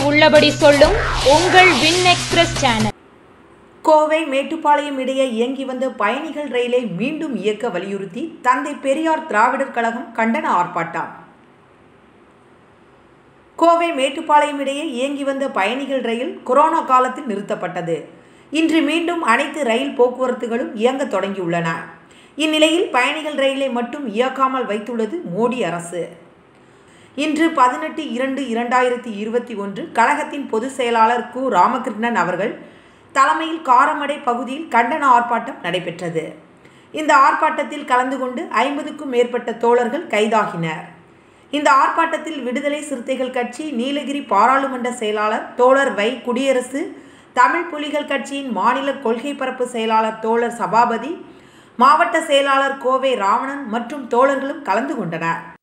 உள்ளபடி சொல்லும் உங்கள் Win Express channel Kovai Mettupalayam இடையே இயங்கி வந்த பயணிகள் ரயிலை மீண்டும் இயக்க வலியுறுத்தி தந்தை பெரியார் திராவிடர் கழகம் கண்டன ஆர்ப்பாட்டம் கோவை மேட்டுப்பாளையம் இடையே இயங்கி வந்த பயணிகள் ரயில் கொரோனா காலத்தில் நிறுத்தப்பட்டது இன்று மீண்டும் அனைத்து ரயில் போக்குவரத்துகளும் இயங்க தொடங்கியுள்ளன இந்நிலையில் பயணிகள் ரயிலை மட்டும் இயக்காமல் வைத்துள்ளது மோடி அரசு இன்று பதினெட்டு இரண்டு இரண்டாயிரத்தி இருபத்தி ஒன்று கழகத்தின் பொதுச் செயலாளர் கு ராமகிருஷ்ணன் அவர்கள் தலைமையில் காரமடை பகுதியில் கண்டன ஆர்ப்பாட்டம் நடைபெற்றது இந்த ஆர்ப்பாட்டத்தில் கலந்து கொண்டு ஐம்பதுக்கும் மேற்பட்ட தோழர்கள் கைதாகினர் இந்த ஆர்ப்பாட்டத்தில் விடுதலை சிறுத்தைகள் கட்சி நீலகிரி பாராளுமன்ற செயலாளர் தோழர் வை குடியரசு தமிழ் புலிகள் கட்சியின் மாநில கொள்கை பரப்பு செயலாளர் தோழர் சபாபதி மாவட்ட செயலாளர் கோவை ராவணன் மற்றும் தோழர்களும் கலந்து கொண்டனர்